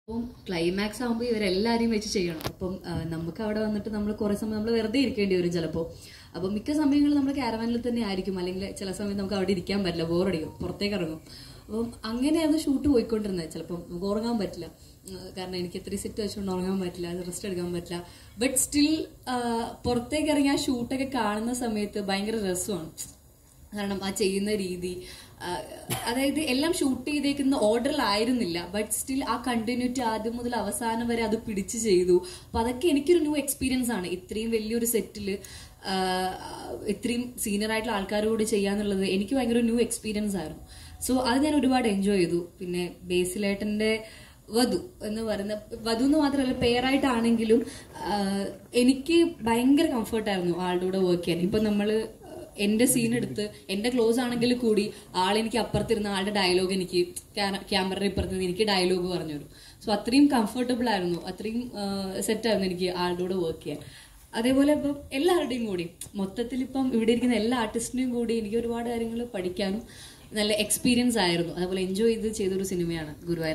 അപ്പം ക്ലൈമാക്സ് ആകുമ്പോൾ ഇവരെല്ലാവരെയും വെച്ച് ചെയ്യണം അപ്പം ആ, നമുക്ക് അവിടെ വന്നിട്ട് നമ്മൾ കുറേ സമയം നമ്മൾ വെറുതെ ഇരിക്കേണ്ടി വരും ചിലപ്പോൾ അപ്പം മിക്ക സമയങ്ങളിൽ നമ്മൾ കാരവാനിൽ തന്നെ ആയിരിക്കും അല്ലെങ്കിൽ ചില സമയം നമുക്ക് അവിടെ ഇരിക്കാൻ പറ്റില്ല ബോറടിക്കും പുറത്തേക്ക് ഇറങ്ങും അപ്പം അങ്ങനെയായിരുന്നു ഷൂട്ട് പോയിക്കൊണ്ടിരുന്നത് ചിലപ്പം നമുക്ക് ഉറങ്ങാൻ പറ്റില്ല ആ, കാരണം എനിക്ക് ഇത്രയും സെറ്റ് വെച്ചുകൊണ്ട് ഉറങ്ങാൻ പറ്റില്ല റെസ്റ്റ് എടുക്കാൻ പറ്റില്ല ബട്ട് സ്റ്റിൽ പുറത്തേക്ക് ഇറങ്ങി ആ ഷൂട്ടൊക്കെ കാണുന്ന സമയത്ത് ഭയങ്കര രസമാണ് കാരണം ആ ചെയ്യുന്ന രീതി ആ, അതായത് എല്ലാം ഷൂട്ട് ചെയ്തേക്കുന്ന ഓർഡറിലായിരുന്നില്ല ബട്ട് സ്റ്റിൽ ആ കണ്ടിന്യൂറ്റി ആദ്യം മുതൽ അവസാനം വരെ അത് പിടിച്ച് ചെയ്തു അപ്പൊ അതൊക്കെ എനിക്കൊരു ന്യൂ എക്സ്പീരിയൻസ് ആണ് ഇത്രയും വലിയൊരു സെറ്റില് ഇത്രയും സീനിയർ ആയിട്ടുള്ള ആൾക്കാരോട് കൂടി ചെയ്യാന്നുള്ളത് എനിക്ക് ഭയങ്കര ന്യൂ എക്സ്പീരിയൻസ് ആയിരുന്നു സോ അത് ഞാൻ ഒരുപാട് എൻജോയ് ചെയ്തു പിന്നെ ബേസിലേട്ടന്റെ വധു എന്ന് പറയുന്ന വധു എന്ന് മാത്രമല്ല പേരായിട്ടാണെങ്കിലും ആ, എനിക്ക് ഭയങ്കര കംഫർട്ടായിരുന്നു ആളുടെ കൂടെ വർക്ക് ചെയ്യാൻ ഇപ്പൊ നമ്മള് എന്റെ സീൻ എടുത്ത് എന്റെ ക്ലോസ് ആണെങ്കിൽ കൂടി ആളെനിക്ക് അപ്പുറത്തിരുന്ന ആളുടെ ഡയലോഗ് എനിക്ക് ക്യാമറയുടെ ഇപ്പുറത്ത് എനിക്ക് ഡയലോഗ് പറഞ്ഞു തരും സോ അത്രയും കംഫർട്ടബിൾ ആയിരുന്നു അത്രയും സെറ്റ് ആയിരുന്നു എനിക്ക് ആളുടെ കൂടെ വർക്ക് ചെയ്യാൻ അതേപോലെ ഇപ്പം എല്ലാവരുടെയും കൂടി മൊത്തത്തിൽ ഇപ്പം ഇവിടെ ഇരിക്കുന്ന എല്ലാ ആർട്ടിസ്റ്റിന്റെയും കൂടി എനിക്ക് ഒരുപാട് കാര്യങ്ങൾ പഠിക്കാനും നല്ല എക്സ്പീരിയൻസ് ആയിരുന്നു അതേപോലെ എൻജോയ് ചെയ്ത് ചെയ്തൊരു സിനിമയാണ് ഗുരുവായൂർ